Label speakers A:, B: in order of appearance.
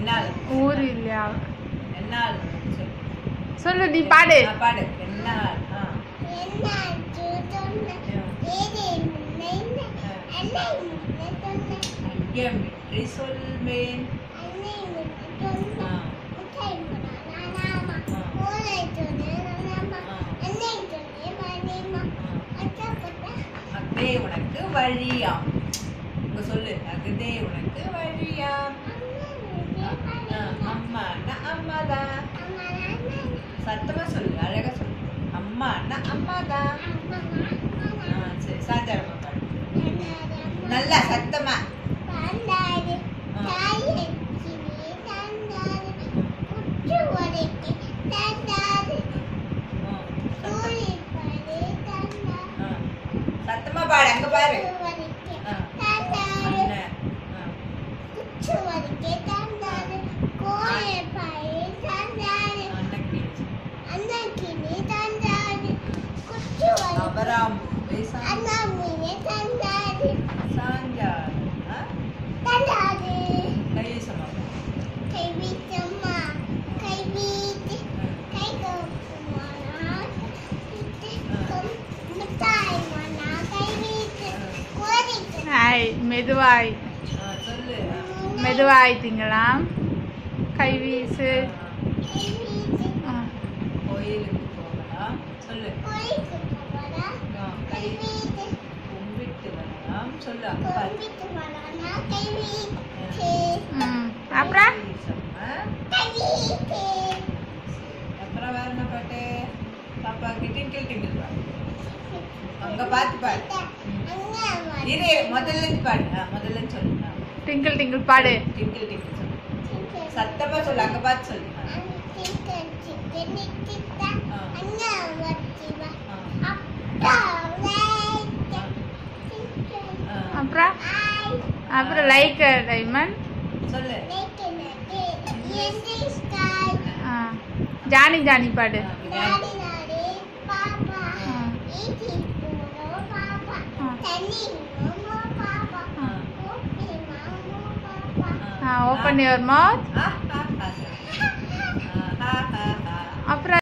A: என்னால்
B: ஊர் இல்லையா
A: என்னால் சொல்லு.
B: சொல்லு நீ பாடு
A: ஆ, பாடு என்னால் ஆ ஐயம் வெற்றி சொல்வேன் ஆ, அக்தே உனக்கு வழியாம் உங்க சொல்லு அக்தே உனக்கு வழியாம் ஆ, அம்மான்னா அம்மாதான் சத்தமா சொல்லு அழகா சொல்லு அம்மான்னா அம்மாதான் ஆ, சரி சாதாரணமா பாடு நல்லா சத்தமா ஆ, ஆ, ஆ. சத்தமா பாடு அங்க பாரு ஆ, அண்ணன். ஆ, அன்னைக்கு அபராம்பு பேசா சாஞ்சா ஆ, கையை சமா
B: ஹாய் மெதுவாய்
A: ஆ, சொல்லு ஆ.
B: மெதுவாய் திங்கலாம் கை வீசு ஆ.
A: கோயிலுக்கு போகலாம் சொல்லு ஆ, கை கும்பிட்டு வரலாம் சொல்லு அங்க பாரு
B: ம் அப்புறம்
A: செம்ம. அப்புறம் வேற என்ன பாட்டு பாப்பா டிங்கிள் டிங்கிள் பாடு அங்க பார்த்து பாடு இரு முதல்ல இருந்து பாடு ஆ, முதல்ல இருந்து சொல்லு ஆ.
B: டிங்கிள் டிங்கிள் பாடு
A: டிங்கிள் டிங்கிள் சொல்லு சத்தமா சொல்லு அங்க பார்த்து சொல்லு ஆ. ஆ, ஆ.
B: அப்புறம் அப்புறம் லைக் டைமண்ட்
A: சொல்லு
B: ஆ. ஜானி ஜானி பாடு
A: ஆ, விநாயகர்.
B: ஆ.
A: ஆ.
B: ஆ ஓப்பன் யுவர் மவுத்
A: ஆ, ஆ, ஆ, சொல்லு. ஆ, ஆ, ஆ, ஆ.
B: அப்புறம்